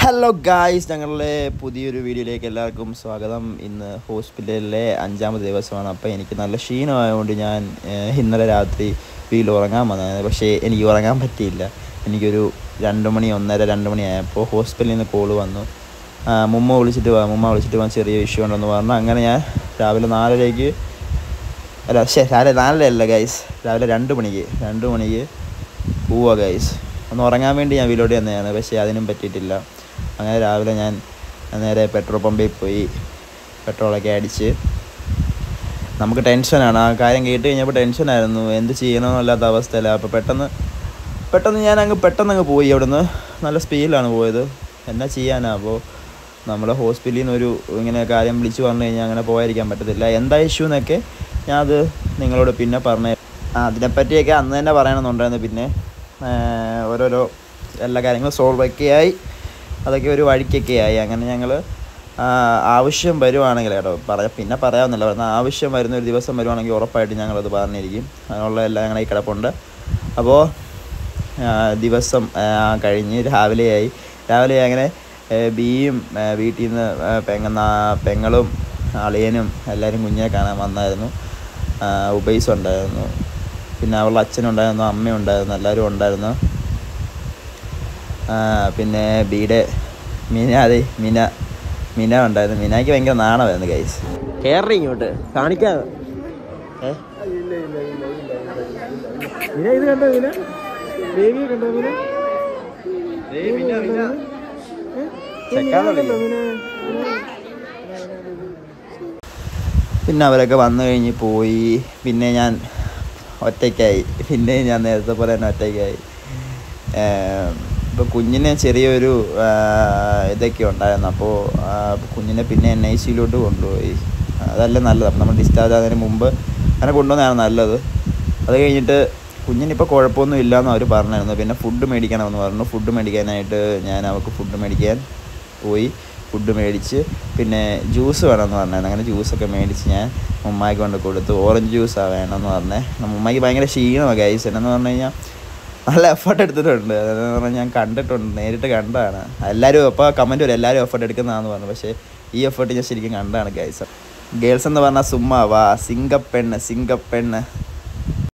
Hello guys ഞങ്ങളുടെ പുതിയൊരു വീഡിയോയിലേക്ക് എല്ലാവർക്കും സ്വാഗതം ഇന്ന് ഹോസ്പിറ്റലിലെ അഞ്ചാമത് ദിവസമാണ് അപ്പോൾ എനിക്ക് നല്ല ക്ഷീണമായതുകൊണ്ട് ഞാൻ ഏഹ്, ഇന്നലെ രാത്രി വീട്ടിൽ ഉറങ്ങാൻ വന്നതാണ് പക്ഷേ എനിക്ക് ഉറങ്ങാൻ പറ്റിയില്ല എനിക്കൊരു രണ്ട് മണി ഒന്നര രണ്ട് മണി ആയപ്പോൾ ഹോസ്പിറ്റലിൽ നിന്ന് കോള് വന്നു ആ, മുമ്മ വിളിച്ചിട്ട് വാ മുമ്മ വിളിച്ചിട്ട് വാ ചെറിയ ഇഷ്യൂ ഉണ്ടെന്ന് പറഞ്ഞു അങ്ങനെ ഞാൻ രാവിലെ നാലരയ്ക്ക് അല്ല ശേ രാവിലെ നാലര അല്ല ഗൈസ് രാവിലെ രണ്ട് മണിക്ക് രണ്ട് മണിക്ക് പോവുക ഗൈസ് ഒന്ന് ഉറങ്ങാൻ വേണ്ടി ഞാൻ വീലോട്ട് തന്നെയാണ് പക്ഷേ അതിനും പറ്റിയിട്ടില്ല അങ്ങനെ രാവിലെ ഞാൻ നേരെ പെട്രോൾ പമ്പിൽ പോയി പെട്രോളൊക്കെ അടിച്ച് നമുക്ക് ടെൻഷനാണ് ആ കാര്യം കേട്ട് കഴിഞ്ഞപ്പോൾ ടെൻഷനായിരുന്നു എന്ത് ചെയ്യണമെന്നല്ലാത്ത അവസ്ഥയില്ല അപ്പോൾ പെട്ടെന്ന് പെട്ടെന്ന് ഞാൻ അങ്ങ് പെട്ടെന്ന് അങ്ങ് പോയി അവിടുന്ന് നല്ല സ്പീഡിലാണ് പോയത് എന്നാ ചെയ്യാനാ അപ്പോൾ നമ്മൾ ഹോസ്പിറ്റലിൽ നിന്ന് ഒരു ഇങ്ങനെ കാര്യം വിളിച്ചു പറഞ്ഞു കഴിഞ്ഞാൽ അങ്ങനെ പോകാതിരിക്കാൻ പറ്റത്തില്ല എന്താ ഇഷ്യൂ എന്നൊക്കെ ഞാൻ അത് നിങ്ങളോട് പിന്നെ പറഞ്ഞു ആ അതിനെപ്പറ്റിയൊക്കെ അന്ന് തന്നെ പറയണമെന്നുണ്ടായിരുന്നു പിന്നെ ആ, ഓരോരോ എല്ലാ കാര്യങ്ങളും സോൾവ് ഒക്കെ ആയി അതൊക്കെ ഒരു വഴിക്കൊക്കെ ആയി അങ്ങനെ ഞങ്ങൾ ആവശ്യം വരുവാണെങ്കിൽ കേട്ടോ പറയാം പിന്നെ പറയാമെന്നല്ല പറഞ്ഞാൽ ആവശ്യം വരുന്ന ഒരു ദിവസം വരുവാണെങ്കിൽ ഉറപ്പായിട്ട് ഞങ്ങളത് പറഞ്ഞിരിക്കും അതിനുള്ള എല്ലാം ഞങ്ങളുടെ ഈ കിടപ്പുണ്ട് അപ്പോൾ ആ, ദിവസം ആ, കഴിഞ്ഞ് രാവിലെയായി രാവിലെ അങ്ങനെ ഏ, ബിയും ഏ, വീട്ടിൽ നിന്ന് ഏ, പെങ്ങ പെങ്ങളും അളിയനും എല്ലാവരും കുഞ്ഞിനെ കാണാൻ വന്നായിരുന്നു ആ, ഉബൈസ് ഉണ്ടായിരുന്നു പിന്നെ അവളുടെ അച്ഛനുണ്ടായിരുന്നു അമ്മയുണ്ടായിരുന്നു എല്ലാവരും ഉണ്ടായിരുന്നു ആ, പിന്നെ ബീയുടെ മീന അതെ മീന മീന ഉണ്ടായിരുന്നു മീനയ്ക്ക് ഭയങ്കര നാണമായിരുന്നു ഗൈസ് കയറി ഇങ്ങോട്ട് കാണിക്കാം ഏ മീന ഇത് കണ്ടോ മീന ദേവിയെ കണ്ടോ മീന ചെക്കാന്നുള്ളൂ. കണ്ടോ മീന പിന്നെ അവരൊക്കെ വന്നു കഴിഞ്ഞ് പോയി പിന്നെ ഞാൻ ഒറ്റയ്ക്കായി പിന്നെ ഞാൻ നേരത്തെ പോലെ തന്നെ ഒറ്റയ്ക്കായി ഇപ്പോൾ കുഞ്ഞിന് ചെറിയൊരു ആ, ഇതൊക്കെ ഉണ്ടായിരുന്നു അപ്പോൾ കുഞ്ഞിനെ പിന്നെ എൻ ഐ സിയിലോട്ട് കൊണ്ടുപോയി അതല്ല നല്ലത് അപ്പം നമ്മൾ ഡിസ്ചാർജ് ആകുന്നതിന് മുമ്പ് അങ്ങനെ കൊണ്ടുവന്നതാണ് നല്ലത് അത് കഴിഞ്ഞിട്ട് കുഞ്ഞിനിപ്പോൾ കുഴപ്പമൊന്നും ഇല്ലയെന്ന് അവർ പറഞ്ഞായിരുന്നു പിന്നെ ഫുഡ് മേടിക്കണമെന്ന് പറഞ്ഞു ഫുഡ് മേടിക്കാനായിട്ട് ഞാൻ അവൾക്ക് ഫുഡ് മേടിക്കാൻ പോയി ഫുഡ് മേടിച്ച് പിന്നെ ജ്യൂസ് വേണമെന്ന് പറഞ്ഞായിരുന്നു അങ്ങനെ ജ്യൂസൊക്കെ മേടിച്ച് ഞാൻ ഉമ്മായിക്ക് കൊണ്ട് കൊടുത്തു ഓറഞ്ച് ജ്യൂസാണ് വേണമെന്ന് പറഞ്ഞേ ഉമ്മായിക്ക് ഭയങ്കര ക്ഷീണമാണ് ഗൈസ് എന്നു പറഞ്ഞു കഴിഞ്ഞാൽ നല്ല എഫേർട്ട് എടുത്തിട്ടുണ്ട് അതെന്ന് പറഞ്ഞാൽ ഞാൻ കണ്ടിട്ടുണ്ട് നേരിട്ട് കണ്ടതാണ് എല്ലാവരും അപ്പോൾ കമൻറ്റ് വരും എല്ലാവരും എഫേർട്ട് എടുക്കുന്നതാണെന്ന് പറഞ്ഞു പക്ഷേ ഈ എഫേർട്ട് ഞാൻ ശരിക്കും കണ്ടതാണ് ഗൈസ് ഗേൾസ് എന്ന് പറഞ്ഞാൽ സുമ്മാ വാ സിംഗപ്പെണ്ണ് സിംഗപ്പെണ്ണ്